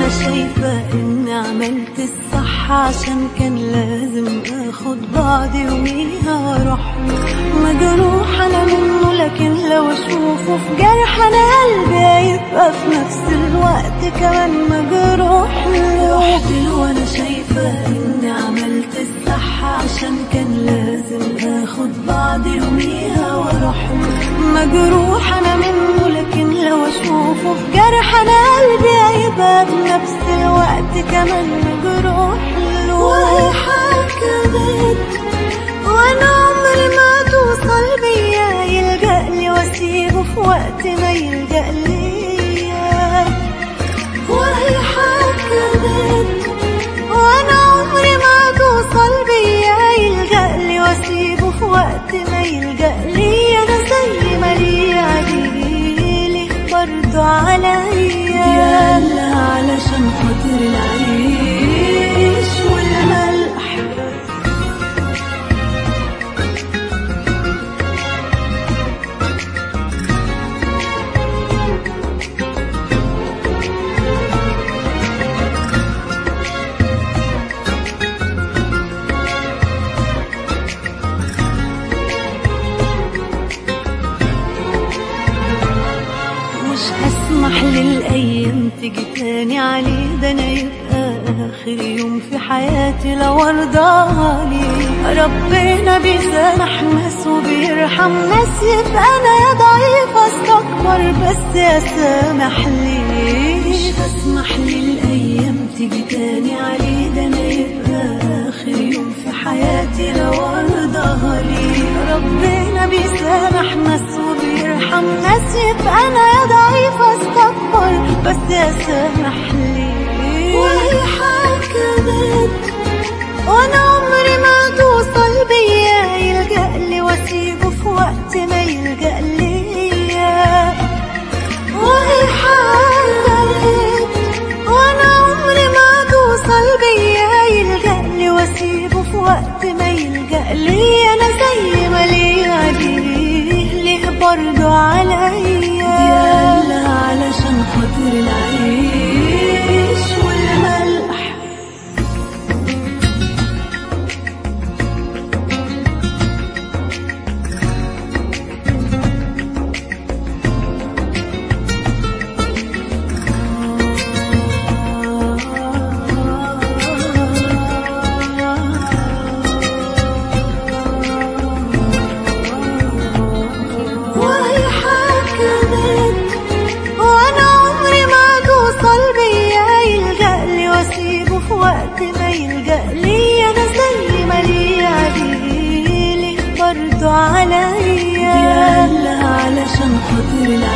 وانا شايفة اني عملت الصح عشان كان لازم اخد بعضي يوميها واروح له مجروح انا منه لكن لو اشوفه في جرح انا قلبي هيبقى في نفس الوقت كمان مجروح له رحت له وانا شايفة اني عملت الصح عشان كان لازم اخد بعضي يوميها واروح له مجروح انا منه لكن لو اشوفه في جرح انا قلبي هيبقى بنفس الوقت كمان مجروح له وهي حكمت وانا عمري ما توصل بيا يلجأ لي واسيبه في وقت ما يلجأ ليا وهي حكمت وانا عمري ما توصل بيا يلجأ لي واسيبه في وقت ما يلجأ لي انا زي ما ليا عليه برضو عليا يلا علشان خاطر العيش والملح مش هسمح للأيام تيجي تاني عليه ده أنا يبقى آخر يوم في حياتي لو أرضاها ليه ربنا بيسامح ناس وبيرحم ناس يبقى أنا يا ضعيف أستكبر بس أسامح ليه مش هسمح للأيام تيجي تاني عليه ده أنا يبقى آخر يوم في حياتي لو أرضاها ليه ربنا بيسامح ناس وبيرحم ناس يبقى أنا يا ضعيف أستكبر بس أسامح ليه وهي حكمت وانا عمري ما توصل بيا يلجأ لي واسيبه في وقت ما يلجأ ليا وهي حكمت وانا عمري ما توصل بيا يلجأ لي واسيبه في وقت ما يلجأ لي انا زي ما ليا عليه ليه برضو عليا يلا علشان خاطر العيش والملح وهي حكمت وانا عمري ما توصل بيا يلجأ لي واسيبه في وقت ما يلجأ لي انا زي ما ليا عليه ليه برضو عليا يلا علشان خاطر العيش